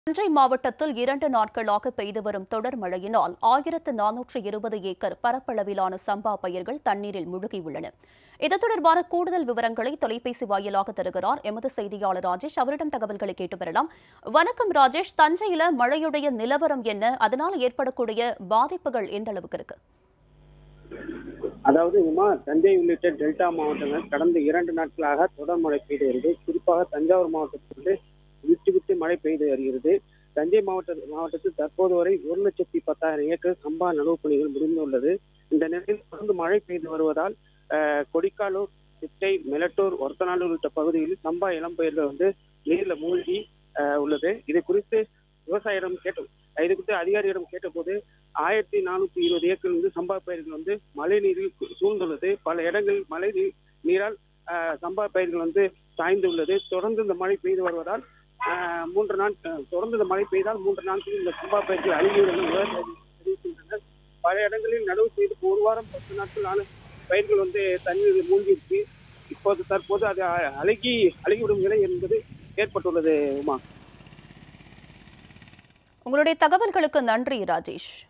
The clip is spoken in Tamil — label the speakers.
Speaker 1: தஞ்சை மாவட்டத்தில் இரண்டு நாட்களாக பெய்து வரும் தொடர் மழையினால் ஆயிரத்து நானூற்று இருபது ஏக்கர் பரப்பளவிலான சம்பா பயிர்கள் தண்ணீரில் முழுகியுள்ளன இது தொடர்பான கூடுதல் விவரங்களை தொலைபேசி வாயிலாக தருகிறார் எமது செய்தியாளர் ராஜேஷ் அவரிடம் தகவல்களை கேட்டு பெறலாம் வணக்கம் ராஜேஷ் தஞ்சையில மழையுடைய நிலவரம் என்ன அதனால் ஏற்படக்கூடிய பாதிப்புகள் எந்த அளவுக்கு இருக்கு
Speaker 2: அதாவது உமா தஞ்சை உள்ளிட்ட டெல்டா மாவட்டங்கள் கடந்த இரண்டு நாட்களாக தொடர் மழை பெய்து வருகிறது குறிப்பாக தஞ்சாவூர் மாவட்டத்திலிருந்து விட்டு விட்டு மழை பெய்து வருகிறது தஞ்சை மாவட்ட மாவட்டத்தில் தற்போது வரை ஒரு லட்சத்தி பத்தாயிரம் ஏக்கர் சம்பா நடவு பணிகள் முடிந்துள்ளது இந்த நிலையில் தொடர்ந்து மழை பெய்து வருவதால் அஹ், கொடிக்காலூர் சிட்டை மெலட்டூர் ஒரத்தநாடு உள்ளிட்ட பகுதிகளில் சம்பா இளம் பயிர்கள் வந்து நீர்ல மூழ்கி அஹ், உள்ளது இது குறித்து விவசாயிடம் கேட்டோம் இது குறித்து அதிகாரியிடம் கேட்டபோது ஆயிரத்தி நானூத்தி இருபது ஏக்கர் வந்து சம்பா பயிர்கள் வந்து மழை நீரில் சூழ்ந்துள்ளது பல இடங்களில் மழை நீர் நீரால் ஆஹ், சம்பா பயிர்கள் வந்து சாய்ந்துள்ளது தொடர்ந்து இந்த மழை பெய்து வருவதால் ஆஹ், மூன்று நாள் ஆஹ், தொடர்ந்து இந்த மழை பெய்தால் மூன்று நாட்களில் இந்த சம்பா பயிர்கள் அழுகிவிடும் என்று விவசாயிகள் தெரிவிக்கின்றனர் பல இடங்களில் நடவு செய்து ஒரு வாரம் பத்து நாட்கள் ஆன பயிர்கள் வந்து தண்ணீரில் மூழ்கியிருக்கு இப்போது தற்போது அது அ- அழுகி அழுகிவிடும் நிலை என்பது ஏற்பட்டுள்ளது உமா
Speaker 1: உங்களுடைய தகவல்களுக்கு நன்றி ராஜேஷ்